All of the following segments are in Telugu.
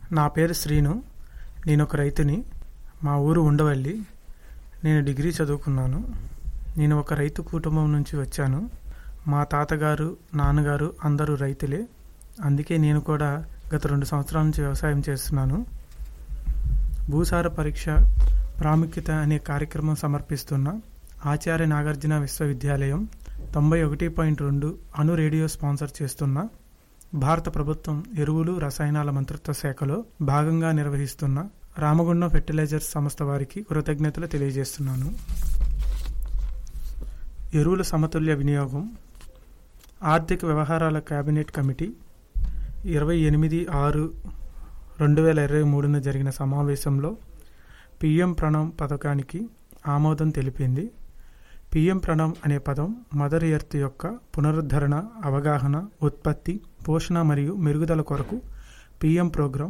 నా పేరు శ్రీను నేను ఒక రైతుని మా ఊరు ఉండవల్లి నేను డిగ్రీ చదువుకున్నాను నేను ఒక రైతు కుటుంబం నుంచి వచ్చాను మా తాతగారు నాన్నగారు అందరూ రైతులే అందుకే నేను కూడా గత రెండు సంవత్సరాల నుంచి వ్యవసాయం చేస్తున్నాను భూసార పరీక్ష ప్రాముఖ్యత అనే కార్యక్రమం సమర్పిస్తున్న ఆచార్య నాగార్జున విశ్వవిద్యాలయం తొంభై ఒకటి పాయింట్ రెండు అను రేడియో స్పాన్సర్ చేస్తున్న భారత ప్రభుత్వం ఎరువులు రసాయనాల మంత్రిత్వ శాఖలో భాగంగా నిర్వహిస్తున్న రామగుండం ఫెర్టిలైజర్స్ సంస్థ వారికి కృతజ్ఞతలు తెలియజేస్తున్నాను ఎరువుల సమతుల్య వినియోగం ఆర్థిక వ్యవహారాల కేబినెట్ కమిటీ ఇరవై ఎనిమిది ఆరు రెండు వేల ఇరవై మూడున జరిగిన సమావేశంలో పిఎం ప్రణం పథకానికి ఆమోదం తెలిపింది పిఎం ప్రణం అనే పదం మదర్ ఎర్త్ యొక్క పునరుద్ధరణ అవగాహన ఉత్పత్తి పోషణ మరియు మెరుగుదల కొరకు పిఎం ప్రోగ్రాం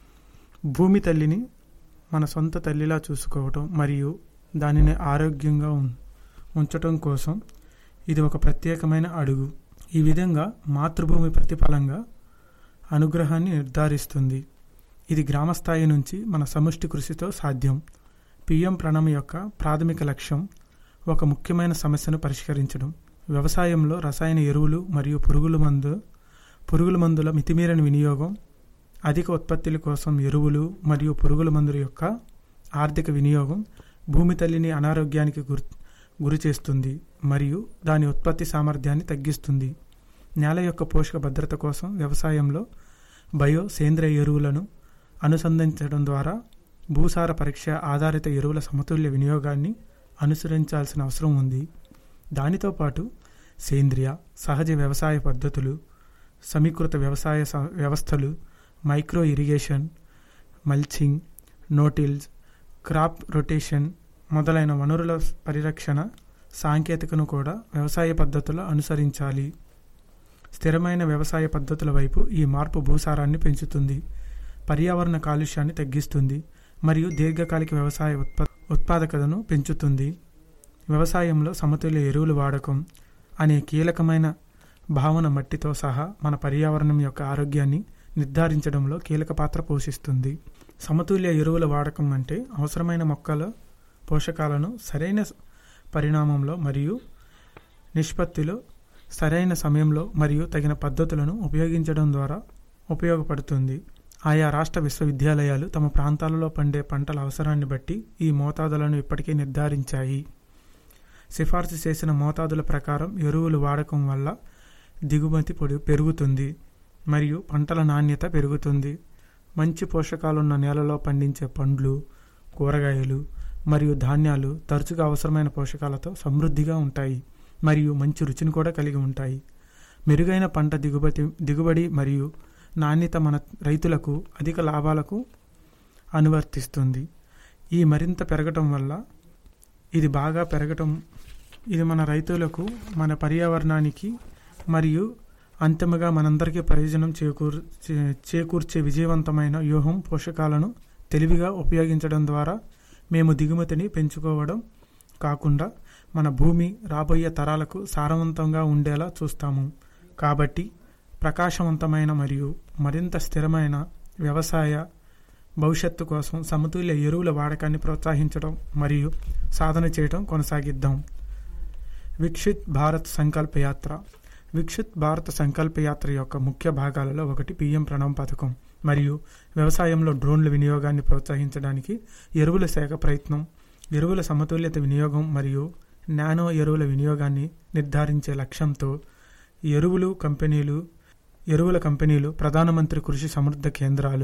భూమి తల్లిని మన సొంత తల్లిలా చూసుకోవటం మరియు దానిని ఆరోగ్యంగా ఉం- ఉంచటం కోసం ఇది ఒక ప్రత్యేకమైన అడుగు ఈ విధంగా మాతృభూమి ప్రతిఫలంగా అనుగ్రహాన్ని నిర్ధారిస్తుంది ఇది గ్రామస్థాయి నుంచి మన సముష్టి కృషితో సాధ్యం పిఎం ప్రణం యొక్క ప్రాథమిక లక్ష్యం ఒక ముఖ్యమైన సమస్యను పరిష్కరించడం వ్యవసాయంలో రసాయన ఎరువులు మరియు పురుగుల మందు పురుగుల మందుల మితిమీరని వినియోగం అధిక ఉత్పత్తుల కోసం ఎరువులు మరియు పురుగుల మందుల యొక్క ఆర్థిక వినియోగం భూమి తల్లిని అనారోగ్యానికి గురి గురి చేస్తుంది మరియు దాని ఉత్పత్తి సామర్థ్యాన్ని తగ్గిస్తుంది నేల యొక్క పోషక భద్రత కోసం వ్యవసాయంలో బయో సేంద్రియ ఎరువులను అనుసంధానించడం ద్వారా భూసార పరీక్ష ఆధారిత ఎరువుల సమతుల్య వినియోగాన్ని అనుసరించాల్సిన అవసరం ఉంది దానితో పాటు సేంద్రియ సహజ వ్యవసాయ పద్ధతులు సమీకృత వ్యవసాయ స- వ్యవస్థలు micro irrigation mulching no tills crop rotation మొదలైన వనరుల పరిరక్షణ సాంకేతికను కూడా వ్యవసాయ పద్ధతులు అనుసరించాలి స్థిరమైన వ్యవసాయ పద్ధతుల వైపు ఈ మార్పు భూసారాన్ని పెంచుతుంది పర్యావరణ కాలుష్యాన్ని తగ్గిస్తుంది మరియు దీర్ఘకాలిక వ్యవసాయ ఉత్ప ఉత్పాదకతను పెంచుతుంది వ్యవసాయంలో సమతుల్య ఎరువుల వాడకం అనే కీలకమైన భావన మట్టితో సహా మన పర్యావరణం యొక్క ఆరోగ్యాన్ని నిర్ధారించడంలో కీలక పాత్ర పోషిస్తుంది సమతుల్య ఎరువుల వాడకం అంటే అవసరమైన మొక్కల పోషకాలను సరైన పరిణామంలో మరియు నిష్పత్తిలో సరైన సమయంలో మరియు తగిన పద్ధతులను ఉపయోగించడం ద్వారా ఉపయోగపడుతుంది ఆయా రాష్ట్ర విశ్వవిద్యాలయాలు తమ ప్రాంతాలలో పండే పంటల అవసరాన్ని బట్టి ఈ మోతాదులను ఇప్పటికే నిర్ధారించాయి సిఫార్సు చేసిన మోతాదుల ప్రకారం ఎరువులు వాడకం వల్ల దిగుమతి పొడి పెరుగుతుంది మరియు పంటల నాణ్యత పెరుగుతుంది మంచి పోషకాలున్న నేలలో పండించే పండ్లు కూరగాయలు మరియు ధాన్యాలు తరచుగా అవసరమైన పోషకాలతో సమృద్ధిగా ఉంటాయి మరియు మంచి రుచిని కూడా కలిగి ఉంటాయి మెరుగైన పంట దిగుబడి దిగుబడి మరియు నాణ్యత మన రైతులకు అధిక లాభాలకు అనువర్తిస్తుంది ఈ మరింత పెరగటం వల్ల ఇది బాగా పెరగటం ఇది మన రైతులకు మన పర్యావరణానికి మరియు అంతిమగా మనందరికీ ప్రయోజనం చేకూర్ చే- చేకూర్చే విజయవంతమైన వ్యూహం పోషకాలను తెలివిగా ఉపయోగించడం ద్వారా మేము దిగుమతిని పెంచుకోవడం కాకుండా మన భూమి రాబోయే తరాలకు సారవంతంగా ఉండేలా చూస్తాము కాబట్టి ప్రకాశవంతమైన మరియు మరింత స్థిరమైన వ్యవసాయ భవిష్యత్తు కోసం సమతుల్య ఎరువుల వాడకాన్ని ప్రోత్సహించడం మరియు సాధన చేయడం కొనసాగిద్దాం విక్షిత్ భారత్ సంకల్ప యాత్ర విక్షిత్ భారత సంకల్ప యాత్ర యొక్క ముఖ్య భాగాలలో ఒకటి పిఎం ప్రణం పథకం మరియు వ్యవసాయంలో డ్రోన్ల వినియోగాన్ని ప్రోత్సహించడానికి ఎరువుల శాఖ ప్రయత్నం ఎరువుల సమతుల్యత వినియోగం మరియు నానో ఎరువుల వినియోగాన్ని నిర్ధారించే లక్ష్యంతో ఎరువులు కంపెనీలు ఎరువుల కంపెనీలు ప్రధానమంత్రి కృషి సమృద్ధ కేంద్రాలు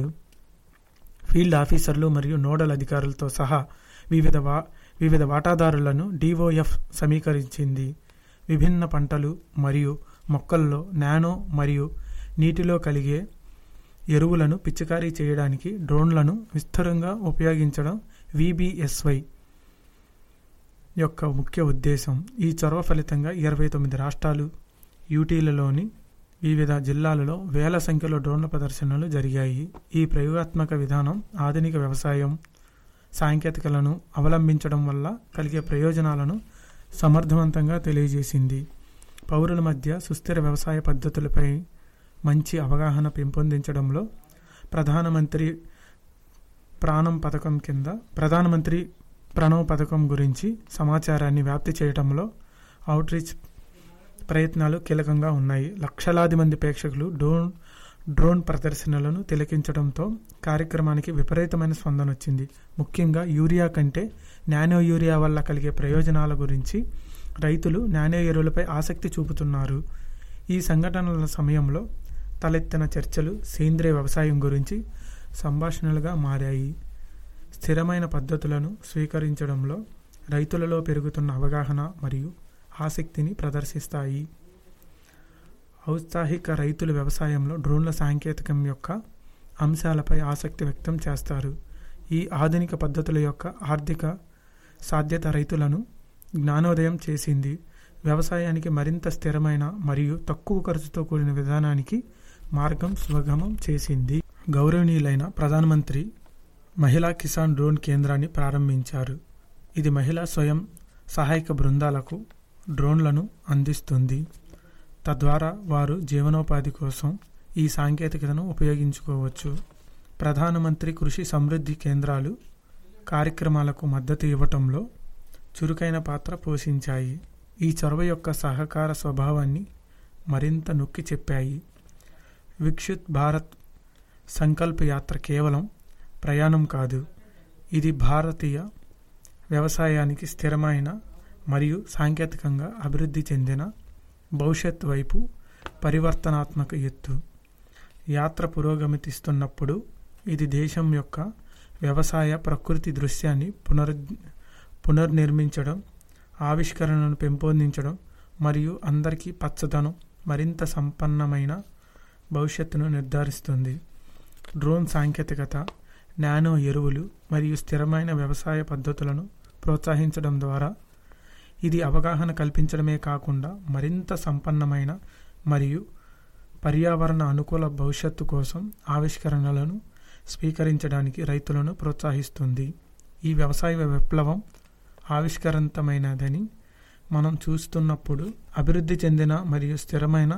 ఫీల్డ్ ఆఫీసర్లు మరియు నోడల్ అధికారులతో సహా వివిధ వా వివిధ వాటాదారులను డిఓఎఫ్ సమీకరించింది విభిన్న పంటలు మరియు మొక్కల్లో నానో మరియు నీటిలో కలిగే ఎరువులను పిచికారీ చేయడానికి డ్రోన్లను విస్తరంగా ఉపయోగించడం విబిఎస్వై యొక్క ముఖ్య ఉద్దేశం ఈ చొరవ ఫలితంగా ఇరవై తొమ్మిది రాష్ట్రాలు యూటీలలోని వివిధ జిల్లాలలో వేల సంఖ్యలో డ్రోన్ల ప్రదర్శనలు జరిగాయి ఈ ప్రయోగాత్మక విధానం ఆధునిక వ్యవసాయం సాంకేతికలను అవలంబించడం వల్ల కలిగే ప్రయోజనాలను సమర్థవంతంగా తెలియజేసింది పౌరుల మధ్య సుస్థిర వ్యవసాయ పద్ధతులపై మంచి అవగాహన పెంపొందించడంలో ప్రధానమంత్రి ప్రాణం పథకం కింద ప్రధానమంత్రి ప్రణవ్ పథకం గురించి సమాచారాన్ని వ్యాప్తి చేయడంలో అవుట్రీచ్ ప్రయత్నాలు కీలకంగా ఉన్నాయి లక్షలాది మంది ప్రేక్షకులు డ్రోన్ డ్రోన్ ప్రదర్శనలను తిలకించడంతో కార్యక్రమానికి విపరీతమైన స్పందన వచ్చింది ముఖ్యంగా యూరియా కంటే నానో యూరియా వల్ల కలిగే ప్రయోజనాల గురించి రైతులు నానో ఎరువులపై ఆసక్తి చూపుతున్నారు ఈ సంఘటనల సమయంలో తలెత్తిన చర్చలు సేంద్రియ వ్యవసాయం గురించి సంభాషణలుగా మారాయి స్థిరమైన పద్ధతులను స్వీకరించడంలో రైతులలో పెరుగుతున్న అవగాహన మరియు ఆసక్తిని ప్రదర్శిస్తాయి ఔత్సాహిక రైతులు వ్యవసాయంలో డ్రోన్ల సాంకేతికం యొక్క అంశాలపై ఆసక్తి వ్యక్తం చేస్తారు ఈ ఆధునిక పద్ధతుల యొక్క ఆర్థిక సాధ్యత రైతులను జ్ఞానోదయం చేసింది వ్యవసాయానికి మరింత స్థిరమైన మరియు తక్కువ ఖర్చుతో కూడిన విధానానికి మార్గం సుగమం చేసింది గౌరవనీయులైన ప్రధానమంత్రి మహిళా కిసాన్ డ్రోన్ కేంద్రాన్ని ప్రారంభించారు ఇది మహిళా స్వయం సహాయక బృందాలకు డ్రోన్లను అందిస్తుంది తద్వారా వారు జీవనోపాధి కోసం ఈ సాంకేతికతను ఉపయోగించుకోవచ్చు ప్రధానమంత్రి కృషి సమృద్ధి కేంద్రాలు కార్యక్రమాలకు మద్దతు ఇవ్వటంలో చురుకైన పాత్ర పోషించాయి ఈ చొరవ యొక్క సహకార స్వభావాన్ని మరింత నొక్కి చెప్పాయి విక్షిత్ భారత్ సంకల్ప యాత్ర కేవలం ప్రయాణం కాదు ఇది భారతీయ వ్యవసాయానికి స్థిరమైన మరియు సాంకేతికంగా అభివృద్ధి చెందిన భవిష్యత్ వైపు పరివర్తనాత్మక ఎత్తు యాత్ర పురోగమిస్తున్నప్పుడు ఇది దేశం యొక్క వ్యవసాయ ప్రకృతి దృశ్యాన్ని పునర్ పునర్నిర్మించడం ఆవిష్కరణను పెంపొందించడం మరియు అందరికీ పచ్చదనం మరింత సంపన్నమైన భవిష్యత్తును నిర్ధారిస్తుంది డ్రోన్ సాంకేతికత నానో ఎరువులు మరియు స్థిరమైన వ్యవసాయ పద్ధతులను ప్రోత్సహించడం ద్వారా ఇది అవగాహన కల్పించడమే కాకుండా మరింత సంపన్నమైన మరియు పర్యావరణ అనుకూల భవిష్యత్తు కోసం ఆవిష్కరణలను స్వీకరించడానికి రైతులను ప్రోత్సహిస్తుంది ఈ వ్యవసాయ విప్లవం ఆవిష్కరణతమైనదని మనం చూస్తున్నప్పుడు అభివృద్ధి చెందిన మరియు స్థిరమైన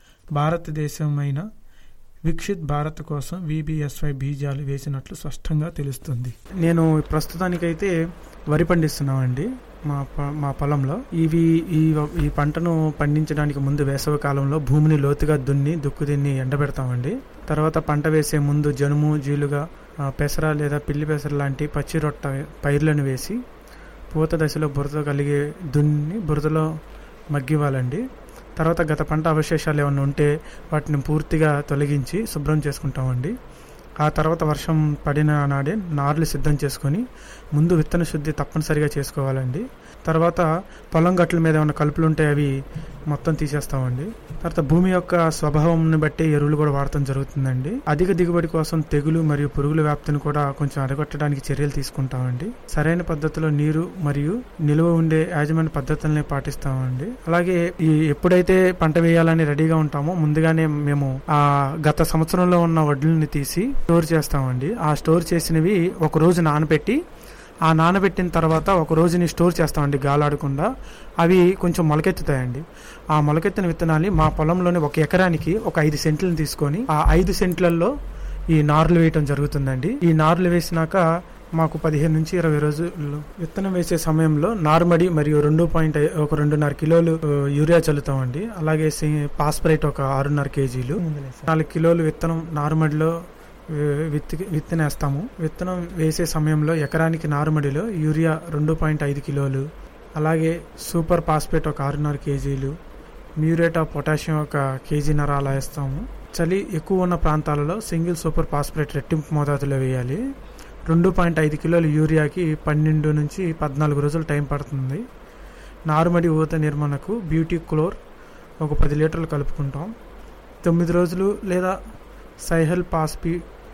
భారతదేశమైన విక్షిత్ భారత్ కోసం విబిఎస్వై బీజాలు వేసినట్లు స్పష్టంగా తెలుస్తుంది నేను ప్రస్తుతానికైతే వరి పండిస్తున్నామండి మా ప- మా పొలంలో ఇవి ఈ ఈ పంటను పండించడానికి ముందు వేసవి కాలంలో భూమిని లోతుగా దున్ని దుక్కు దున్ని ఎండబెడతామండి తర్వాత పంట వేసే ముందు జనుము జీలుగా ఆ, పెసర లేదా పిల్లి పెసర లాంటి పచ్చి రొట్ట పైర్లను వేసి పూత దశలో బురద కలిగే దున్ని బురదలో మగ్గివ్వాలండి తర్వాత గత పంట అవశేషాలు ఏమైనా ఉంటే వాటిని పూర్తిగా తొలగించి శుభ్రం చేసుకుంటామండి ఆ తర్వాత వర్షం పడిన నాడే నార్లు సిద్ధం చేసుకొని ముందు విత్తన శుద్ధి తప్పనిసరిగా చేసుకోవాలండి తర్వాత పొలం గట్ల మీద ఏమైనా కలుపులు ఉంటే అవి మొత్తం తీసేస్తామండి తర్వాత భూమి యొక్క స్వభావంని బట్టి ఎరువులు కూడా వాడటం జరుగుతుందండి అధిక దిగుబడి కోసం తెగులు మరియు పురుగుల వ్యాప్తిని కూడా కొంచెం అడగొట్టడానికి చర్యలు తీసుకుంటామండి సరైన పద్ధతిలో నీరు మరియు నిలువ ఉండే యాజమాన్య పద్ధతుల్ని పాటిస్తామండి అలాగే ఈ ఎప్పుడైతే పంట వేయాలని రెడీగా ఉంటామో ముందుగానే మేము ఆ గత సంవత్సరంలో ఉన్న వడ్లని తీసి స్టోర్ చేస్తామండి ఆ స్టోర్ చేసినవి ఒక రోజు నానబెట్టి ఆ నానబెట్టిన తర్వాత ఒక రోజుని స్టోర్ చేస్తామండి గాలాడకుండా అవి కొంచెం మొలకెత్తుతాయండి ఆ మొలకెత్తిన విత్తనాన్ని మా పొలంలోని ఒక ఎకరానికి ఒక ఐదు సెంట్లను తీసుకొని ఆ ఐదు సెంట్లలో ఈ నార్లు వేయటం జరుగుతుందండి ఈ నార్లు వేసినాక మాకు పదిహేను నుంచి ఇరవై రోజులు విత్తనం వేసే సమయంలో నార్మడి మరియు రెండు పాయింట్ ఒక రెండున్నర కిలోలు ఆ, యూరియా చల్లుతామండి అలాగే సి- పాస్పరేట్ ఒక ఆరున్నర కేజీలు నాలుగు కిలోలు విత్తనం నార్మడిలో వి- విత్తి విత్తనేస్తాము విత్తనం వేసే సమయంలో ఎకరానికి నారుమడిలో యూరియా రెండు పాయింట్ ఐదు కిలోలు అలాగే సూపర్ ఫాస్ఫేట్ ఒక ఆరున్నర కేజీలు మ్యూరేట్ ఆఫ్ పొటాషియం ఒక కేజీన్నర అలా వేస్తాము చలి ఎక్కువ ఉన్న ప్రాంతాలలో సింగిల్ సూపర్ ఫాస్ఫేట్ రెట్టింపు మోతాదులో వేయాలి రెండు పాయింట్ ఐదు కిలోల యూరియాకి పన్నెండు నుంచి పద్నాలుగు రోజులు టైం పడుతుంది నారుమడి ఊత నిర్మాణకు బ్యూటీ క్లోర్ ఒక పది లీటర్లు కలుపుకుంటాం తొమ్మిది రోజులు లేదా సైహల్ పాస్పి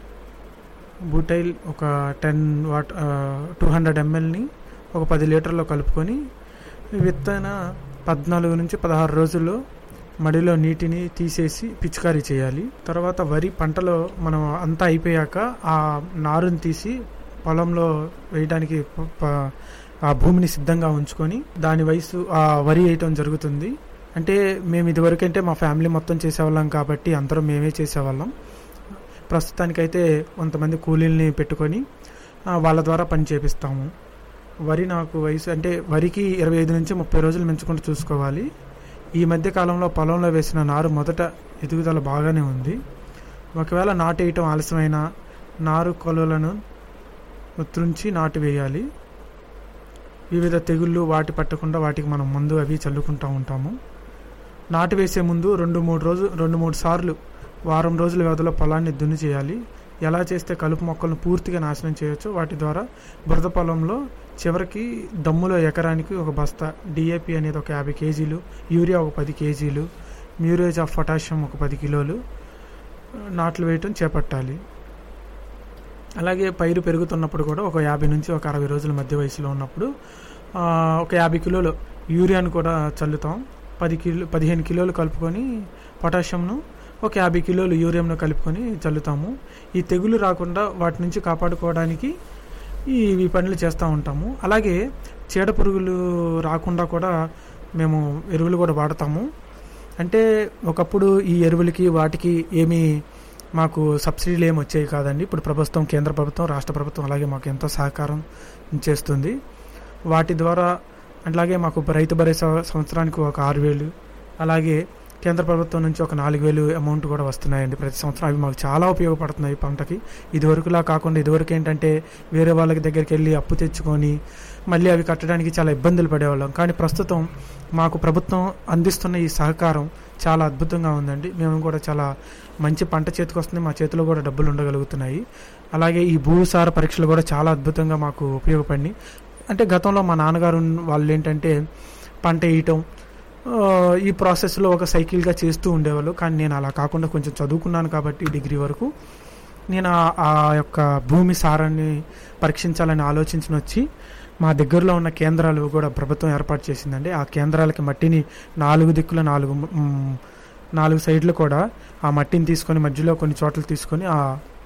బూటైల్ ఒక టెన్ వాట్ టూ హండ్రెడ్ ఎంఎల్ని ఒక పది లీటర్లో కలుపుకొని విత్తన పద్నాలుగు నుంచి పదహారు రోజుల్లో మడిలో నీటిని తీసేసి పిచికారీ చేయాలి తర్వాత వరి పంటలో మనం అంతా అయిపోయాక ఆ నారుని తీసి పొలంలో వేయడానికి ప- ప- ఆ భూమిని సిద్ధంగా ఉంచుకొని దాని వయసు ఆ వరి వేయటం జరుగుతుంది అంటే మేము ఇదివరకు అంటే మా ఫ్యామిలీ మొత్తం చేసేవాళ్ళం కాబట్టి అందరం మేమే చేసేవాళ్ళం ప్రస్తుతానికైతే కొంతమంది కూలీల్ని పెట్టుకొని ఆ, వాళ్ళ ద్వారా పని చేపిస్తాము వరి నాకు వయసు అంటే వరికి ఇరవై ఐదు నుంచి ముప్పై రోజులు పెంచుకుంటూ చూసుకోవాలి ఈ మధ్య కాలంలో పొలంలో వేసిన నారు మొదట ఎదుగుదల బాగానే ఉంది ఒకవేళ నాటు వేయటం ఆలస్యమైన నారు కొలులను త్రుంచి నాటు వేయాలి వివిధ తెగుళ్ళు వాటి పట్టకుండా వాటికి మనం మందు అవి చల్లుకుంటూ ఉంటాము నాటు వేసే ముందు రెండు మూడు రోజు రెండు మూడు సార్లు వారం రోజుల వ్యవధిలో పొలాన్ని దున్ని చేయాలి ఎలా చేస్తే కలుపు మొక్కలను పూర్తిగా నాశనం చేయొచ్చు వాటి ద్వారా బురద పొలంలో చివరికి దమ్ములో ఎకరానికి ఒక బస్తా డిఏపి అనేది ఒక యాభై కేజీలు యూరియా ఒక పది కేజీలు మ్యూరేజ్ ఆఫ్ పొటాషియం ఒక పది కిలోలు ఆ, నాట్లు వేయటం చేపట్టాలి అలాగే పైరు పెరుగుతున్నప్పుడు కూడా ఒక యాభై నుంచి ఒక అరవై రోజుల మధ్య వయసులో ఉన్నప్పుడు ఆ, ఒక యాభై కిలోలు యూరియాను కూడా చల్లుతాం పది కిలో పదిహేను కిలోలు కలుపుకొని పొటాషియంను ఒక యాభై కిలోలు యూరియంను కలుపుకొని చల్లుతాము ఈ తెగులు రాకుండా వాటి నుంచి కాపాడుకోవడానికి ఈ ఈ పనులు చేస్తూ ఉంటాము అలాగే చీడ పురుగులు రాకుండా కూడా మేము ఎరువులు కూడా వాడతాము అంటే ఒకప్పుడు ఈ ఎరువులకి వాటికి ఏమీ మాకు సబ్సిడీలు ఏమి వచ్చేవి కాదండి ఇప్పుడు ప్రభుత్వం కేంద్ర ప్రభుత్వం రాష్ట్ర ప్రభుత్వం అలాగే మాకు ఎంతో సహకారం చేస్తుంది వాటి ద్వారా అలాగే మాకు రైతు భరోసా సంవత్సరానికి ఒక ఆరు వేలు అలాగే కేంద్ర ప్రభుత్వం నుంచి ఒక నాలుగు వేలు అమౌంట్ కూడా వస్తున్నాయండి ప్రతి సంవత్సరం అవి మాకు చాలా ఉపయోగపడుతున్నాయి పంటకి ఇదివరకులా కాకుండా ఇదివరకు ఏంటంటే వేరే వాళ్ళకి దగ్గరికి వెళ్ళి అప్పు తెచ్చుకొని మళ్ళీ అవి కట్టడానికి చాలా ఇబ్బందులు పడేవాళ్ళం కానీ ప్రస్తుతం మాకు ప్రభుత్వం అందిస్తున్న ఈ సహకారం చాలా అద్భుతంగా ఉందండి మేము కూడా చాలా మంచి పంట చేతికి వస్తుంది మా చేతిలో కూడా డబ్బులు ఉండగలుగుతున్నాయి అలాగే ఈ భూసార పరీక్షలు కూడా చాలా అద్భుతంగా మాకు ఉపయోగపడినాయి అంటే గతంలో మా నాన్నగారు ఉన్న- వాళ్ళు ఏంటంటే పంట వేయటం ఆ, ఈ ప్రాసెస్లో ఒక సైకిల్గా చేస్తూ ఉండేవాళ్ళు కానీ నేను అలా కాకుండా కొంచెం చదువుకున్నాను కాబట్టి డిగ్రీ వరకు నేను ఆ- ఆ యొక్క భూమి సారాన్ని పరీక్షించాలని ఆలోచించిన వచ్చి మా దగ్గరలో ఉన్న కేంద్రాలు కూడా ప్రభుత్వం ఏర్పాటు చేసిందండి ఆ కేంద్రాలకి మట్టిని నాలుగు దిక్కుల నాలుగు మ్, నాలుగు సైడ్లు కూడా ఆ మట్టిని తీసుకొని మధ్యలో కొన్ని చోట్ల తీసుకొని ఆ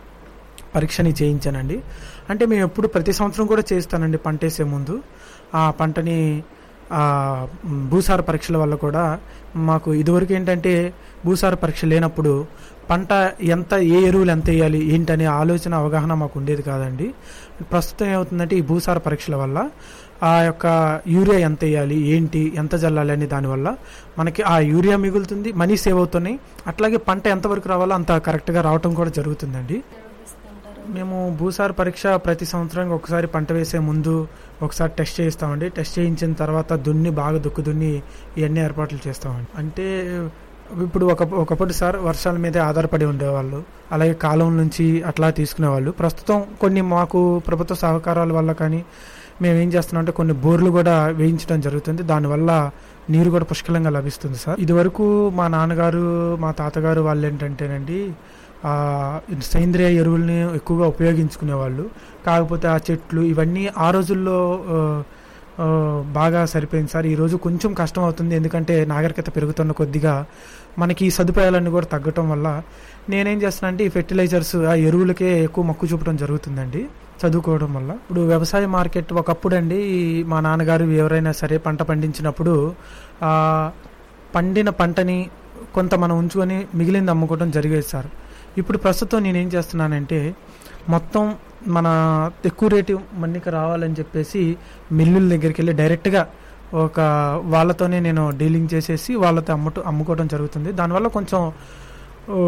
పరీక్షని చేయించానండి అంటే మేము ఎప్పుడు ప్రతి సంవత్సరం కూడా చేస్తానండి పంట వేసే ముందు ఆ పంటని ఆ, మ్, భూసార పరీక్షల వల్ల కూడా మాకు ఇదివరకు ఏంటంటే భూసార పరీక్ష లేనప్పుడు పంట ఎంత ఏ ఎరువులు ఎంత వేయాలి ఏంటనే ఆలోచన అవగాహన మాకు ఉండేది కాదండి ప్రస్తుతం ఏమవుతుందంటే ఈ భూసార పరీక్షల వల్ల ఆ యొక్క యూరియా ఎంత వేయాలి ఏంటి ఎంత జల్లాలి అనే దానివల్ల మనకి ఆ యూరియా మిగులుతుంది మనీ సేవ్ అవుతున్నాయి అట్లాగే పంట ఎంతవరకు రావాలో అంత కరెక్ట్గా రావటం కూడా జరుగుతుందండి నిర్వహిస్తుంటారు మేము భూసార పరీక్ష ప్రతి సంవత్సరం ఒకసారి పంట వేసే ముందు ఒకసారి టెస్ట్ చేయిస్తామండి టెస్ట్ చేయించిన తర్వాత దున్ని బాగా దుక్కు దున్ని ఇవన్నీ ఏర్పాట్లు చేస్తామండి అంటే ఇప్పుడు ఒక ఒకప్పుడు సార్ వర్షాల మీదే ఆధారపడి ఉండేవాళ్ళు అలాగే కాలం నుంచి అట్లా తీసుకునేవాళ్ళు ప్రస్తుతం కొన్ని మాకు ప్రభుత్వ సహకారాల వల్ల కానీ మేము ఏం చేస్తున్నాం అంటే కొన్ని బోర్లు కూడా వేయించడం జరుగుతుంది దానివల్ల నీరు కూడా పుష్కలంగా లభిస్తుంది సార్ ఇదివరకు మా నాన్నగారు మా తాతగారు వాళ్ళు ఏంటంటేనండి ఆ, సేంద్రియ ఎరువుల్ని ఎక్కువగా ఉపయోగించుకునేవాళ్ళు కాకపోతే ఆ చెట్లు ఇవన్నీ ఆ రోజుల్లో ఆ, ఆ, బాగా సరిపోయింది సార్ ఈరోజు కొంచెం కష్టం అవుతుంది ఎందుకంటే నాగరికత పెరుగుతున్న కొద్దిగా మనకి ఈ సదుపాయాలన్నీ కూడా తగ్గటం వల్ల నేనేం చేస్తున్నా అంటే ఈ ఫెర్టిలైజర్స్ ఆ ఎరువులకే ఎక్కువ మొక్కు చూపడం జరుగుతుందండి చదువుకోవడం వల్ల ఇప్పుడు వ్యవసాయ మార్కెట్ ఒకప్పుడు అండి మా నాన్నగారు ఎవరైనా సరే పంట పండించినప్పుడు ఆ, పండిన పంటని కొంత మనం ఉంచుకొని మిగిలింది అమ్ముకోవడం జరిగేది సార్ ఇప్పుడు ప్రస్తుతం నేనేం చేస్తున్నానంటే మొత్తం మన ఎక్కువ రేటు మన్నిక రావాలని చెప్పేసి మిల్లుల దగ్గరికి వెళ్ళి డైరెక్ట్గా ఒక వాళ్ళతోనే నేను డీలింగ్ చేసేసి వాళ్ళతో అమ్మటం అమ్ముకోవడం జరుగుతుంది దానివల్ల కొంచెం ఓ,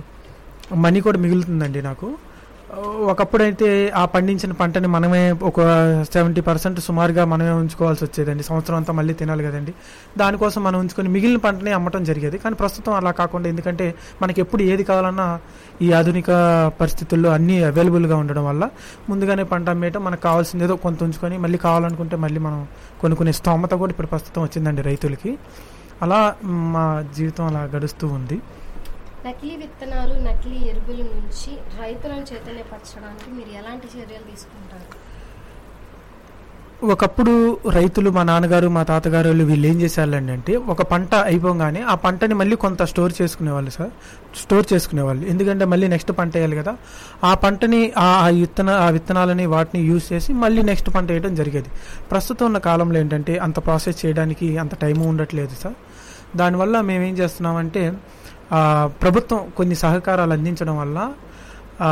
మనీ కూడా మిగులుతుందండి నాకు ఓ, ఒకప్పుడైతే ఆ పండించిన పంటని మనమే ఒక సెవెంటీ పర్సెంట్ సుమారుగా మనమే ఉంచుకోవాల్సి వచ్చేదండి సంవత్సరం అంతా మళ్ళీ తినాలి కదండి దానికోసం మనం ఉంచుకొని మిగిలిన పంటని అమ్మటం జరిగేది కానీ ప్రస్తుతం అలా కాకుండా ఎందుకంటే మనకి ఎప్పుడు ఏది కావాలన్నా ఈ ఆధునిక పరిస్థితుల్లో అన్నీ అవైలబుల్గా ఉండడం వల్ల ముందుగానే పంట అమ్మేయటం మనకు కావాల్సింది ఏదో కొంత ఉంచుకొని మళ్ళీ కావాలనుకుంటే మళ్ళీ మనం కొనుక్కునే స్తోమత కూడా ఇప్పుడు ప్రస్తుతం వచ్చిందండి రైతులకి అలా మా జీవితం అలా గడుస్తూ ఉంది నకిలీ విత్తనాలు నకిలీ ఎరువుల నుంచి రైతులను చైతన్యపరచడానికి మీరు ఎలాంటి చర్యలు తీసుకుంటారు ఒకప్పుడు రైతులు మా నాన్నగారు మా తాతగారు వాళ్ళు వీళ్ళు ఏం చేసేవాళ్ళండి అంటే ఒక పంట అయిపోగానే ఆ పంటని మళ్ళీ కొంత స్టోర్ చేసుకునేవాళ్ళు సార్ స్టోర్ చేసుకునేవాళ్ళు ఎందుకంటే మళ్ళీ నెక్స్ట్ పంట వేయాలి కదా ఆ పంటని ఆ ఆ విత్తన ఆ విత్తనాలని వాటిని యూజ్ చేసి మళ్ళీ నెక్స్ట్ పంట వేయడం జరిగేది ప్రస్తుతం ఉన్న కాలంలో ఏంటంటే అంత ప్రాసెస్ చేయడానికి అంత టైము ఉండట్లేదు సార్ దానివల్ల మేము ఏం చేస్తున్నామంటే ఆ, ప్రభుత్వం కొన్ని సహకారాలు అందించడం వల్ల ఆ,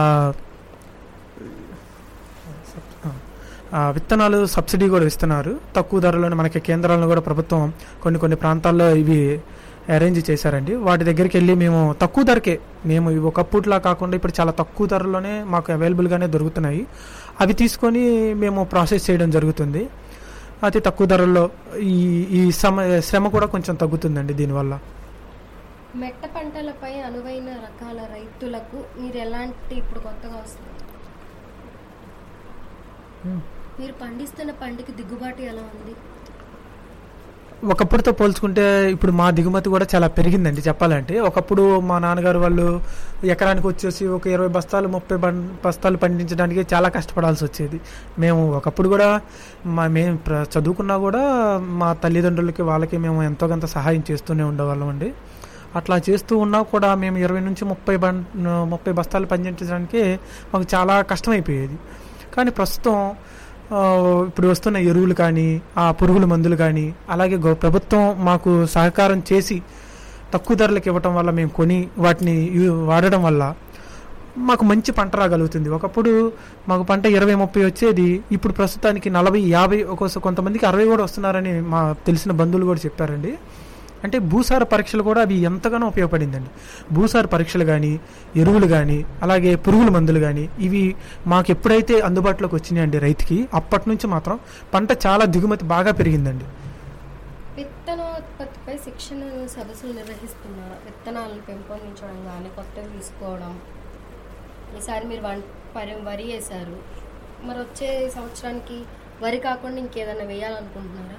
ఆ, విత్తనాలు సబ్సిడీ కూడా ఇస్తున్నారు తక్కువ ధరలోనే మనకి కేంద్రాలను కూడా ప్రభుత్వం కొన్ని కొన్ని ప్రాంతాల్లో ఇవి అరేంజ్ చేశారండి వాటి దగ్గరికి వెళ్ళి మేము తక్కువ ధరకే మేము ఇవి ఒకప్పుడులా కాకుండా ఇప్పుడు చాలా తక్కువ ధరలోనే మాకు అవైలబుల్గానే దొరుకుతున్నాయి అవి తీసుకొని మేము ప్రాసెస్ చేయడం జరుగుతుంది అతి తక్కువ ధరల్లో ఈ ఈ సమ శ్రమ కూడా కొంచెం తగ్గుతుందండి దీనివల్ల మెట్ట పంటలపై అనువైన రకాల రైతులకు మీరు ఎలాంటి ఇప్పుడు కొత్తగా వస్తుంది మీరు పండిస్తున్న పంటకి దిగుబాటు ఎలా ఉంది ఒకప్పుడుతో పోల్చుకుంటే ఇప్పుడు మా దిగుమతి కూడా చాలా పెరిగిందండి చెప్పాలంటే ఒకప్పుడు మా నాన్నగారు వాళ్ళు ఎకరానికి వచ్చేసి ఒక ఇరవై బస్తాలు ముప్పై బం- బస్తాలు పండించడానికి చాలా కష్టపడాల్సి వచ్చేది మేము ఒకప్పుడు కూడా మా మేము ప్ర- చదువుకున్నా కూడా మా తల్లిదండ్రులకి వాళ్ళకి మేము ఎంతో కొంత సహాయం చేస్తూనే ఉండేవాళ్ళం అండి అట్లా చేస్తూ ఉన్నా కూడా మేము ఇరవై నుంచి ముప్పై బం ముప్పై బస్తాలు పండించడానికి మాకు చాలా కష్టమైపోయేది కానీ ప్రస్తుతం ఆ, ఇప్పుడు వస్తున్న ఎరువులు కానీ ఆ పురుగుల మందులు కానీ అలాగే గో- ప్రభుత్వం మాకు సహకారం చేసి తక్కువ ధరలకు ఇవ్వటం వల్ల మేము కొని వాటిని యు- వాడడం వల్ల మాకు మంచి పంట రాగలుగుతుంది ఒకప్పుడు మాకు పంట ఇరవై ముప్పై వచ్చేది ఇప్పుడు ప్రస్తుతానికి నలభై యాభై ఒక్కోసారి కొంతమందికి అరవై కూడా వస్తున్నారని మా తెలిసిన బంధువులు కూడా చెప్పారండి అంటే భూసార పరీక్షలు కూడా అవి ఎంతగానో ఉపయోగపడిందండి భూసార పరీక్షలు కానీ ఎరువులు కానీ అలాగే పురుగుల మందులు కానీ ఇవి మాకు ఎప్పుడైతే అందుబాటులోకి వచ్చినాయండి రైతుకి అప్పటి నుంచి మాత్రం పంట చాలా దిగుమతి బాగా పెరిగిందండి విత్తనోత్పత్తిపై శిక్షణ సదస్సులు నిర్వహిస్తున్నారు విత్తనాలను పెంపొందించడం కానీ కొత్తవి తీసుకోవడం ఈసారి మీరు వన్ పరి వరి వేశారు మరి వచ్చే సంవత్సరానికి వరి కాకుండా ఇంకేదైనా వేయాలనుకుంటున్నారా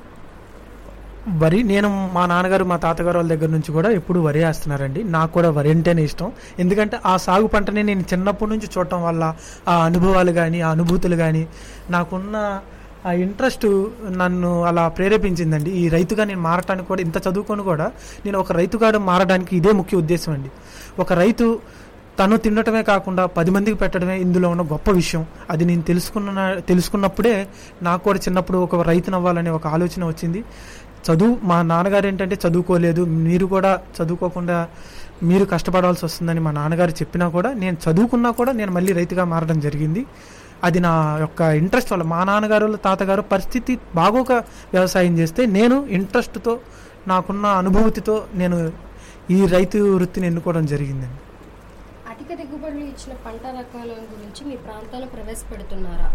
వరి నేను మా నాన్నగారు మా తాతగారు వాళ్ళ దగ్గర నుంచి కూడా ఎప్పుడు వరి వేస్తున్నారండి నాకు కూడా వరి అంటేనే ఇష్టం ఎందుకంటే ఆ సాగు పంటని నేను చిన్నప్పటి నుంచి చూడటం వల్ల ఆ అనుభవాలు కానీ ఆ అనుభూతులు కానీ నాకున్న ఆ ఇంట్రెస్ట్ నన్ను అలా ప్రేరేపించిందండి ఈ రైతుగా నేను మారటానికి కూడా ఇంత చదువుకొని కూడా నేను ఒక రైతుగా మారడానికి ఇదే ముఖ్య ఉద్దేశం అండి ఒక రైతు తను తినటమే కాకుండా పది మందికి పెట్టడమే ఇందులో ఉన్న గొప్ప విషయం అది నేను తెలుసుకున్న తెలుసుకున్నప్పుడే నాకు కూడా చిన్నప్పుడు ఒక రైతును అవ్వాలనే ఒక ఆలోచన వచ్చింది చదువు మా నాన్నగారు ఏంటంటే చదువుకోలేదు మీరు కూడా చదువుకోకుండా మీరు కష్టపడాల్సి వస్తుందని మా నాన్నగారు చెప్పినా కూడా నేను చదువుకున్నా కూడా నేను మళ్ళీ రైతుగా మారడం జరిగింది అది నా యొక్క ఇంట్రెస్ట్ వల్ల మా నాన్నగారు తాతగారు పరిస్థితి బాగోక వ్యవసాయం చేస్తే నేను ఇంట్రెస్ట్తో నాకున్న అనుభూతితో నేను ఈ రైతు వృత్తిని ఎన్నుకోవడం జరిగిందండి అధిక దిగుబడులు ఇచ్చిన పంట రకాల గురించి మీ ప్రాంతంలో ప్రవేశపెడుతున్నారా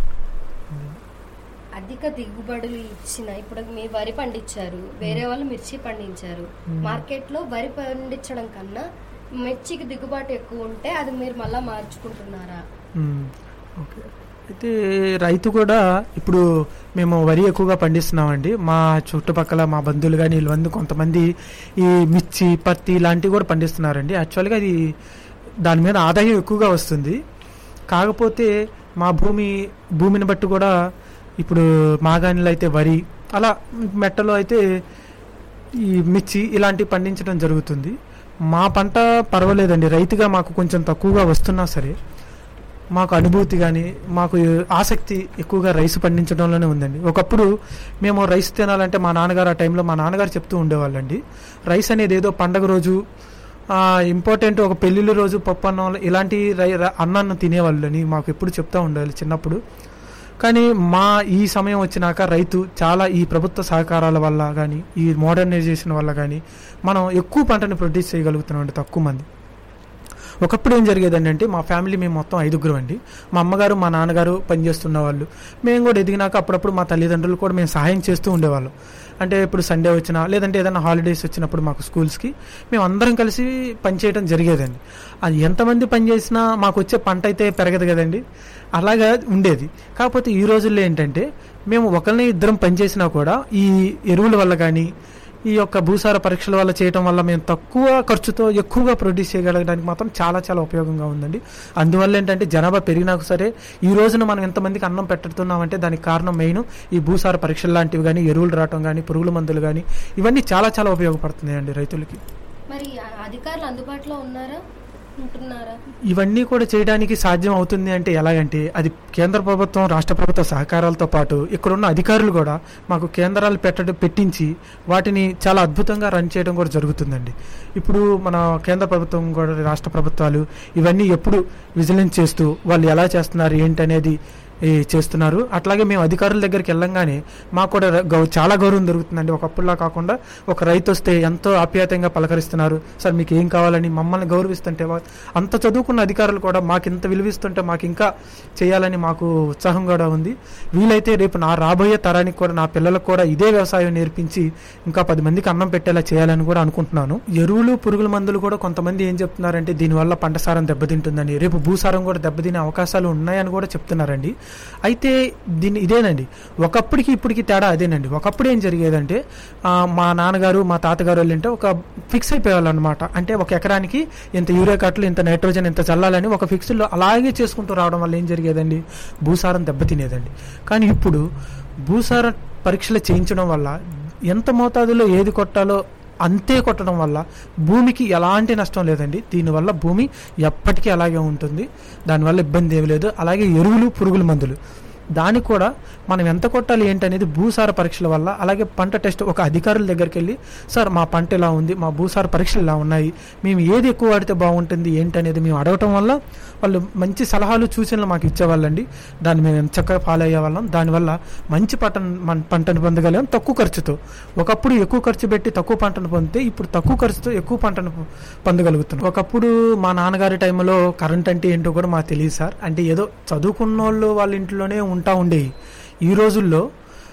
అధిక దిగుబడులు ఇచ్చిన ఇప్పుడు మీ వరి పండించారు వేరే వాళ్ళు మిర్చి పండించారు మ్మ్. మార్కెట్లో వరి పండించడం కన్నా మిర్చికి దిగుబాటు ఎక్కువ ఉంటే అది మీరు మళ్ళీ మార్చుకుంటున్నారా మ్మ్. ఓకే అయితే రైతు కూడా ఇప్పుడు మేము వరి ఎక్కువగా పండిస్తున్నామండి మా చుట్టుపక్కల మా బంధువులు కానీ వీళ్ళందరూ కొంతమంది ఈ మిర్చి పత్తి ఇలాంటివి కూడా పండిస్తున్నారండి యాక్చువల్గా అది దాని మీద ఆదాయం ఎక్కువగా వస్తుంది కాకపోతే మా భూమి భూమిని బట్టి కూడా ఇప్పుడు మాగాణిలో అయితే వరి అలా మెట్టలో అయితే ఈ మిర్చి ఇలాంటివి పండించడం జరుగుతుంది మా పంట పర్వాలేదండి రైతుగా మాకు కొంచెం తక్కువగా వస్తున్నా సరే మాకు అనుభూతి కానీ మాకు ఆసక్తి ఎక్కువగా రైస్ పండించడంలోనే ఉందండి ఒకప్పుడు మేము రైస్ తినాలంటే మా నాన్నగారు ఆ టైంలో మా నాన్నగారు చెప్తూ ఉండేవాళ్ళండి రైస్ అనేది ఏదో పండగ రోజు ఇంపార్టెంట్ ఒక పెళ్లిళ్ళ రోజు పప్పు అన్నం ఇలాంటి రై ర- అన్నాన్ని తినేవాళ్ళని మాకు ఎప్పుడు చెప్తా ఉండాలి చిన్నప్పుడు కానీ మా ఈ సమయం వచ్చినాక రైతు చాలా ఈ ప్రభుత్వ సహకారాల వల్ల కానీ ఈ మోడర్నైజేషన్ వల్ల కానీ మనం ఎక్కువ పంటని ప్రొడ్యూస్ చేయగలుగుతున్నాం అండి తక్కువ మంది ఒకప్పుడు ఏం జరిగేదండి అంటే మా ఫ్యామిలీ మేము మొత్తం ఐదుగురు అండి మా అమ్మగారు మా నాన్నగారు పనిచేస్తున్న వాళ్ళు మేము కూడా ఎదిగినాక అప్పుడప్పుడు మా తల్లిదండ్రులు కూడా మేము సహాయం చేస్తూ ఉండేవాళ్ళం అంటే ఇప్పుడు సండే వచ్చినా లేదంటే ఏదైనా హాలిడేస్ వచ్చినప్పుడు మాకు స్కూల్స్కి మేము అందరం కలిసి పనిచేయడం జరిగేదండి అది ఎంతమంది పనిచేసినా మాకు వచ్చే పంట అయితే పెరగదు కదండి అలాగా ఉండేది కాకపోతే ఈ రోజుల్లో ఏంటంటే మేము ఒకరిని ఇద్దరం పనిచేసినా కూడా ఈ ఎరువుల వల్ల కానీ ఈ యొక్క భూసార పరీక్షల వల్ల చేయటం వల్ల మేము తక్కువ ఖర్చుతో ఎక్కువగా ప్రొడ్యూస్ చేయగలగడానికి మాత్రం చాలా చాలా ఉపయోగంగా ఉందండి అందువల్ల ఏంటంటే జనాభా పెరిగినా సరే ఈ రోజున మనం ఎంతమందికి అన్నం పెట్టుతున్నామంటే దానికి కారణం మెయిన్ ఈ భూసార పరీక్షలు లాంటివి కానీ ఎరువులు రావటం కానీ పురుగుల మందులు కానీ ఇవన్నీ చాలా చాలా ఉపయోగపడుతున్నాయండి రైతులకి మరి ఆ అధికారులు అందుబాటులో ఉన్నారా ఉంటున్నారా ఇవన్నీ కూడా చేయడానికి సాధ్యం అవుతుంది అంటే ఎలాగంటే అది కేంద్ర ప్రభుత్వం రాష్ట్ర ప్రభుత్వ సహకారాలతో పాటు ఇక్కడున్న అధికారులు కూడా మాకు కేంద్రాలు పెట్టడం పెట్టించి వాటిని చాలా అద్భుతంగా రన్ చేయడం కూడా జరుగుతుందండి ఇప్పుడు మన కేంద్ర ప్రభుత్వం కూడా రాష్ట్ర ప్రభుత్వాలు ఇవన్నీ ఎప్పుడు విజిలెన్స్ చేస్తూ వాళ్ళు ఎలా చేస్తున్నారు ఏంటి అనేది ఈ చేస్తున్నారు అట్లాగే మేము అధికారుల దగ్గరికి వెళ్ళంగానే మాకు కూడా ర- గౌ- చాలా గౌరవం దొరుకుతుందండి ఒకప్పుడులా కాకుండా ఒక రైతు వస్తే ఎంతో ఆప్యాయతంగా పలకరిస్తున్నారు సార్ మీకు ఏం కావాలని మమ్మల్ని గౌరవిస్తుంటే వా- అంత చదువుకున్న అధికారులు కూడా మాకు ఇంత విలువిస్తుంటే మాకు ఇంకా చేయాలని మాకు ఉత్సాహం కూడా ఉంది వీలైతే రేపు నా రాబోయే తరానికి కూడా నా పిల్లలకు కూడా ఇదే వ్యవసాయం నేర్పించి ఇంకా పది మందికి అన్నం పెట్టేలా చేయాలని కూడా అనుకుంటున్నాను ఎరువులు పురుగుల మందులు కూడా కొంతమంది ఏం చెప్తున్నారంటే దీనివల్ల పంట సారం దెబ్బతింటుందని రేపు భూసారం కూడా దెబ్బతినే అవకాశాలు ఉన్నాయని కూడా చెప్తున్నారండి అయితే దీన్ని ఇదేనండి ఒకప్పటికి ఇప్పటికి తేడా అదేనండి ఒకప్పుడు ఏం జరిగేదంటే ఆ, మా నాన్నగారు మా తాతగారు వాళ్ళంటే ఒక ఫిక్స్ అయిపోయేవాళ్ళనమాట అంటే ఒక ఎకరానికి ఇంత యూరియా కట్టలు ఇంత నైట్రోజన్ ఇంత చల్లాలని ఒక ఫిక్స్లో అలాగే చేసుకుంటూ రావడం వల్ల ఏం జరిగేదండి భూసారం దెబ్బతినేదండి కానీ ఇప్పుడు భూసార పరీక్షలు చేయించడం వల్ల ఎంత మోతాదులో ఏది కొట్టాలో అంతే కొట్టడం వల్ల భూమికి ఎలాంటి నష్టం లేదండి దీనివల్ల భూమి ఎప్పటికీ అలాగే ఉంటుంది దానివల్ల ఇబ్బంది ఏమి లేదు అలాగే ఎరువులు పురుగుల మందులు దానికి కూడా మనం ఎంత కొట్టాలి ఏంటనేది భూసార పరీక్షల వల్ల అలాగే పంట టెస్ట్ ఒక అధికారుల దగ్గరికి వెళ్ళి సార్ మా పంట ఇలా ఉంది మా భూసార పరీక్షలు ఇలా ఉన్నాయి మేము ఏది ఎక్కువ వాడితే బాగుంటుంది ఏంటనేది మేము అడగటం వల్ల వాళ్ళు మంచి సలహాలు సూచనలు మాకు ఇచ్చేవాళ్ళండి దాన్ని మేము ఎంత చక్కగా ఫాలో అయ్యేవాళ్ళం దానివల్ల మంచి పంట మన పంటను పొందగలం తక్కువ ఖర్చుతో ఒకప్పుడు ఎక్కువ ఖర్చు పెట్టి తక్కువ పంటను పొందితే ఇప్పుడు తక్కువ ఖర్చుతో ఎక్కువ పంటను పొ- పొందగలుగుతున్నాం ఒకప్పుడు మా నాన్నగారి టైంలో కరెంట్ అంటే ఏంటో కూడా మాకు తెలియదు సార్ అంటే ఏదో చదువుకున్న వాళ్ళు వాళ్ళ ఇంట్లోనే ఉంటా ఉండేవి ఈ రోజుల్లో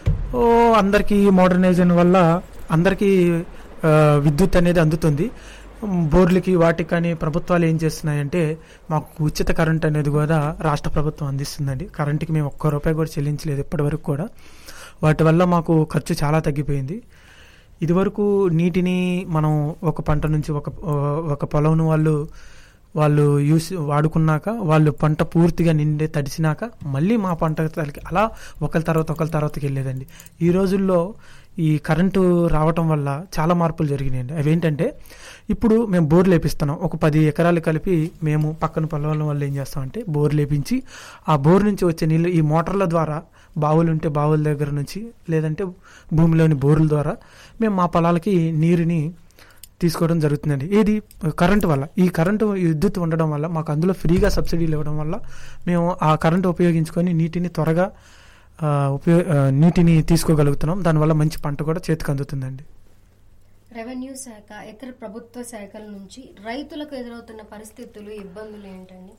ఓ అందరికీ మోడర్నైజేషన్ వల్ల అందరికీ ఆ, విద్యుత్ అనేది అందుతుంది ఉమ్, బోర్లకి వాటికి కానీ ప్రభుత్వాలు ఏం చేస్తున్నాయంటే మాకు ఉచిత కరెంట్ అనేది కూడా రాష్ట్ర ప్రభుత్వం అందిస్తుందండి కరెంట్కి మేము ఒక్క రూపాయి కూడా చెల్లించలేదు ఇప్పటివరకు కూడా వాటి వల్ల మాకు ఖర్చు చాలా తగ్గిపోయింది ఇదివరకు నీటిని మనం ఒక పంట నుంచి ఒక ఒక పొలం వాళ్ళు వాళ్ళు యూస్ వాడుకున్నాక వాళ్ళు పంట పూర్తిగా నిండే తడిసినాక మళ్ళీ మా పంట తలకి అలా ఒకరి తర్వాత ఒకరి తర్వాతకి వెళ్ళేదండి ఈ రోజుల్లో ఈ కరెంటు రావటం వల్ల చాలా మార్పులు జరిగినాయండి అవేంటంటే ఇప్పుడు మేము బోర్ లేపిస్తున్నాం ఒక పది ఎకరాలు కలిపి మేము పక్కన పొలం వల్ల ఏం చేస్తామంటే బోర్ లేపించి ఆ బోర్ నుంచి వచ్చే నీళ్ళు ఈ మోటార్ల ద్వారా బావులు ఉంటే బావుల దగ్గర నుంచి లేదంటే భూమిలోని బోర్ల ద్వారా మేము మా పొలాలకి నీరుని తీసుకోవడం జరుగుతుందండి ఏది కరెంటు వల్ల ఈ కరెంటు ఈ విద్యుత్ ఉండడం వల్ల మాకు అందులో ఫ్రీగా సబ్సిడీలు ఇవ్వడం వల్ల మేము ఆ కరెంటు ఉపయోగించుకొని నీటిని త్వరగా ఆ, ఉపయో ఆ, నీటిని తీసుకోగలుగుతున్నాం దానివల్ల మంచి పంట కూడా చేతికి అందుతుందండి రెవెన్యూ శాఖ ఇతర ప్రభుత్వ శాఖల నుంచి రైతులకు ఎదురవుతున్న పరిస్థితులు ఇబ్బందులు ఏంటండి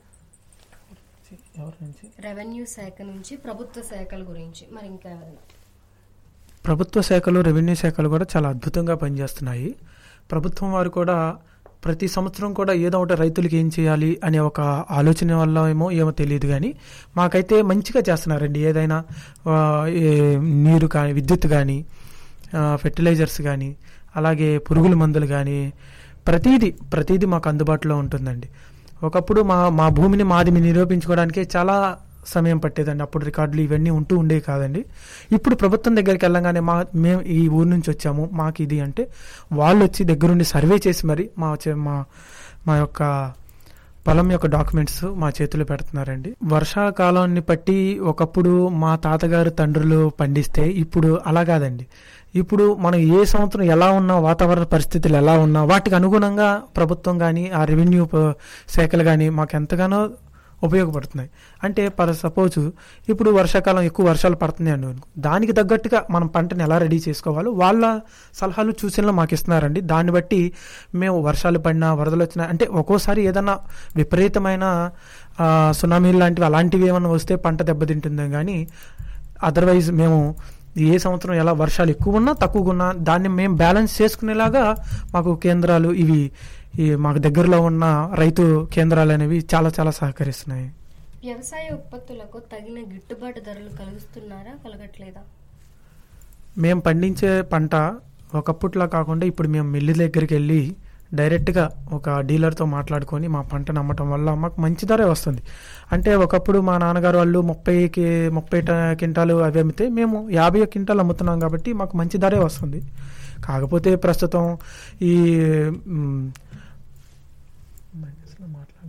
ఎవరి నుంచి రెవెన్యూ శాఖ నుంచి ప్రభుత్వ శాఖల గురించి మరి ఇంకా ఏమైనా ప్రభుత్వ శాఖలు రెవెన్యూ శాఖలు కూడా చాలా అద్భుతంగా పనిచేస్తున్నాయి ప్రభుత్వం వారు కూడా ప్రతి సంవత్సరం కూడా ఏదో ఒకటి రైతులకి ఏం చేయాలి అనే ఒక ఆలోచన వల్ల ఏమో ఏమో తెలియదు కానీ మాకైతే మంచిగా చేస్తున్నారండి ఏదైనా ఆ, ఏ నీరు కానీ విద్యుత్ కానీ ఫెర్టిలైజర్స్ కానీ అలాగే పురుగుల మందులు కానీ ప్రతీది ప్రతీది మాకు అందుబాటులో ఉంటుందండి ఒకప్పుడు మా మా భూమిని మాది మేము నిరూపించుకోవడానికి చాలా సమయం పట్టేదండి అప్పుడు రికార్డులు ఇవన్నీ ఉంటూ ఉండేవి కాదండి ఇప్పుడు ప్రభుత్వం దగ్గరికి వెళ్ళంగానే మా మేము ఈ ఊరు నుంచి వచ్చాము మాకు ఇది అంటే వాళ్ళు వచ్చి దగ్గరుండి సర్వే చేసి మరి మా చే- మా మా యొక్క పొలం యొక్క డాక్యుమెంట్స్ మా చేతిలో పెడుతున్నారండి వర్షాకాలాన్ని బట్టి ఒకప్పుడు మా తాతగారు తండ్రులు పండిస్తే ఇప్పుడు అలా కాదండి ఇప్పుడు మనం ఏ సంవత్సరం ఎలా ఉన్నా వాతావరణ పరిస్థితులు ఎలా ఉన్నా వాటికి అనుగుణంగా ప్రభుత్వం కానీ ఆ రెవెన్యూ ప- శాఖలు కానీ మాకు ఎంతగానో ఉపయోగపడుతున్నాయి అంటే పర్ సపోజ్ ఇప్పుడు వర్షాకాలం ఎక్కువ వర్షాలు పడుతున్నాయి అండి అనుకో. దానికి తగ్గట్టుగా మనం పంటని ఎలా రెడీ చేసుకోవాలో వాళ్ళ సలహాలు సూచనలు మాకు ఇస్తున్నారండి దాన్ని బట్టి మేము వర్షాలు పడినా వరదలు వచ్చినా అంటే ఒక్కోసారి ఏదైనా విపరీతమైన ఆ, సునామీలు లాంటివి అలాంటివి ఏమైనా వస్తే పంట దెబ్బతింటుంది కానీ అదర్వైజ్ మేము ఏ సంవత్సరం ఎలా వర్షాలు ఎక్కువ ఉన్నా తక్కువగా ఉన్నా దాన్ని మేము బ్యాలెన్స్ చేసుకునేలాగా మాకు కేంద్రాలు ఇవి ఈ మాకు దగ్గరలో ఉన్న రైతు కేంద్రాలు అనేవి చాలా చాలా సహకరిస్తున్నాయి వ్యవసాయ ఉత్పత్తులకు తగిన గిట్టుబాటు ధరలు కలుగుతున్నారా కలగట్లేదా మేము పండించే పంట ఒకప్పట్లో కాకుండా ఇప్పుడు మేము మిల్లు దగ్గరికి వెళ్ళి డైరెక్ట్గా ఒక డీలర్తో మాట్లాడుకొని మా పంటను అమ్మటం వల్ల మాకు మంచి ధరే వస్తుంది అంటే ఒకప్పుడు మా నాన్నగారు వాళ్ళు ముప్పైకి ముప్పై ట- క్వింటాలు అవి అమ్మితే మేము యాభై క్వింటాలు అమ్ముతున్నాం కాబట్టి మాకు మంచి ధరే వస్తుంది కాకపోతే ప్రస్తుతం ఈ మ్, మైనస్లో మాట్లాడు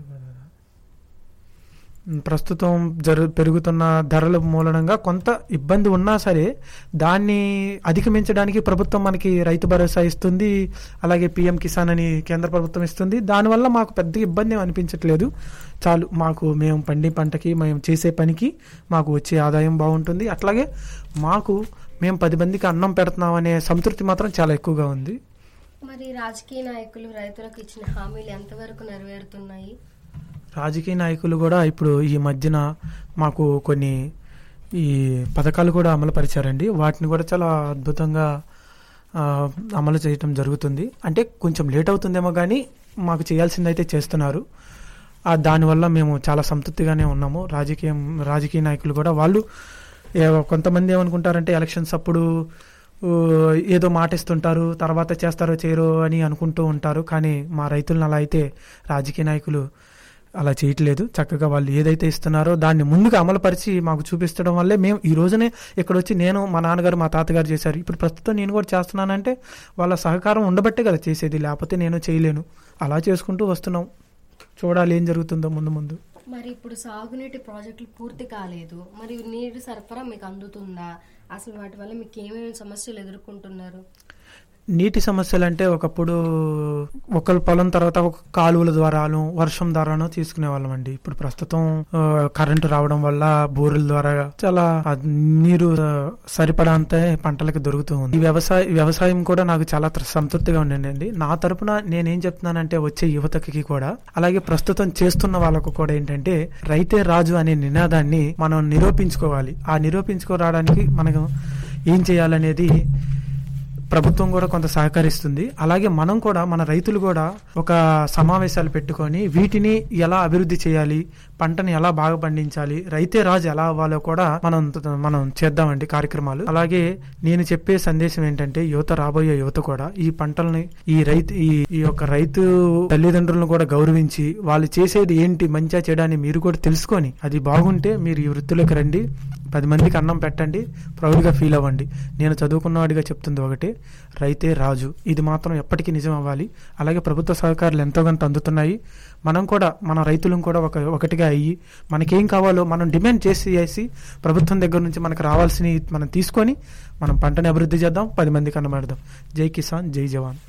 ప్రస్తుతం జరు పెరుగుతున్న ధరల మూలనంగా కొంత ఇబ్బంది ఉన్నా సరే దాన్ని అధిగమించడానికి ప్రభుత్వం మనకి రైతు భరోసా ఇస్తుంది అలాగే పిఎం కిసాన్ అని కేంద్ర ప్రభుత్వం ఇస్తుంది దానివల్ల మాకు పెద్ద ఇబ్బంది ఏం అనిపించట్లేదు చాలు మాకు మేము పండి పంటకి మేము చేసే పనికి మాకు వచ్చే ఆదాయం బాగుంటుంది అట్లాగే మాకు మేము పది మందికి అన్నం పెడుతున్నాం అనే సంతృప్తి మాత్రం చాలా ఎక్కువగా ఉంది మరి రాజకీయ నాయకులు రైతులకు ఇచ్చిన హామీలు ఎంతవరకు నెరవేరుతున్నాయి రాజకీయ నాయకులు కూడా ఇప్పుడు ఈ మధ్యన మాకు కొన్ని ఈ పథకాలు కూడా అమలు పరిచారండి వాటిని కూడా చాలా అద్భుతంగా ఆ, అమలు చేయటం జరుగుతుంది అంటే కొంచెం లేట్ అవుతుందేమో కానీ మాకు చేయాల్సింది అయితే చేస్తున్నారు ఆ, దానివల్ల మేము చాలా సంతృప్తిగానే ఉన్నాము రాజకీయం రాజకీయ నాయకులు కూడా వాళ్ళు ఏ- కొంతమంది ఏమనుకుంటారంటే ఎలక్షన్స్ అప్పుడు ఊ, ఏదో మాటిస్తుంటారు తర్వాత చేస్తారో చేయరో అని అనుకుంటూ ఉంటారు కానీ మా రైతులను అలా అయితే రాజకీయ నాయకులు అలా చేయట్లేదు చక్కగా వాళ్ళు ఏదైతే ఇస్తున్నారో దాన్ని ముందుగా అమలుపరిచి మాకు చూపించడం వల్లే మేము ఈ రోజునే ఇక్కడ వచ్చి నేను మా నాన్నగారు మా తాతగారు చేశారు ఇప్పుడు ప్రస్తుతం నేను కూడా చేస్తున్నానంటే వాళ్ళ సహకారం ఉండబట్టే కదా చేసేది లేకపోతే నేను చేయలేను అలా చేసుకుంటూ వస్తున్నాం చూడాలి ఏం జరుగుతుందో ముందు ముందు మరి ఇప్పుడు సాగునీటి ప్రాజెక్టులు పూర్తి కాలేదు మరి నీటి సరఫరా మీకు అందుతుందా అసలు వాటి వల్ల మీకు ఏమేమి సమస్యలు ఎదుర్కొంటున్నారు నీటి సమస్యలు అంటే ఒకప్పుడు ఒకరి పొలం తర్వాత ఒక కాలువల ద్వారాను వర్షం ద్వారాను తీసుకునే వాళ్ళం అండి ఇప్పుడు ప్రస్తుతం ఆ, కరెంటు రావడం వల్ల బోర్ల ద్వారా చాలా ఆ, నీరు ఆ, సరిపడా అంతే పంటలకు దొరుకుతూ ఉంది ఈ వ్యవసాయ ఈ వ్యవసాయం కూడా నాకు చాలా త్ర- సంతృప్తిగా ఉండండి నా తరపున నేనేం చెప్తున్నానంటే వచ్చే యువతకి కూడా అలాగే ప్రస్తుతం చేస్తున్న వాళ్ళకు కూడా ఏంటంటే రైతే రాజు అనే నినాదాన్ని మనం నిరూపించుకోవాలి ఆ నిరూపించుకోవడానికి మనకు ఏం చేయాలనేది ప్రభుత్వం కూడా కొంత సహకరిస్తుంది అలాగే మనం కూడా మన రైతులు కూడా ఒక సమావేశాలు పెట్టుకొని వీటిని ఎలా అభివృద్ధి చేయాలి పంటని ఎలా బాగా పండించాలి రైతే రాజు ఎలా అవ్వాలో కూడా మనం మనం చేద్దామండి కార్యక్రమాలు అలాగే నేను చెప్పే సందేశం ఏంటంటే యువత రాబోయే యువత కూడా ఈ పంటల్ని ఈ రైతు ఈ ఈ యొక్క రైతు తల్లిదండ్రులను కూడా గౌరవించి వాళ్ళు చేసేది ఏంటి మంచిగా చేయడాన్ని మీరు కూడా తెలుసుకొని అది బాగుంటే మీరు ఈ వృత్తిలోకి రండి పది మందికి అన్నం పెట్టండి ప్రౌడ్గా ఫీల్ అవ్వండి నేను చదువుకున్నవాడిగా చెప్తుంది ఒకటి రైతే రాజు ఇది మాత్రం ఎప్పటికీ నిజం అవ్వాలి అలాగే ప్రభుత్వ సహకారాలు ఎంతో కొంత అందుతున్నాయి మనం కూడా మన రైతులను కూడా ఒక ఒకటిగా అయ్యి మనకేం కావాలో మనం డిమాండ్ చేసి చేసి ప్రభుత్వం దగ్గర నుంచి మనకు రావాల్సినవి మనం తీసుకొని మనం పంటని అభివృద్ధి చేద్దాం పది మందికి అన్నం పెడదాం జై కిసాన్ జై జవాన్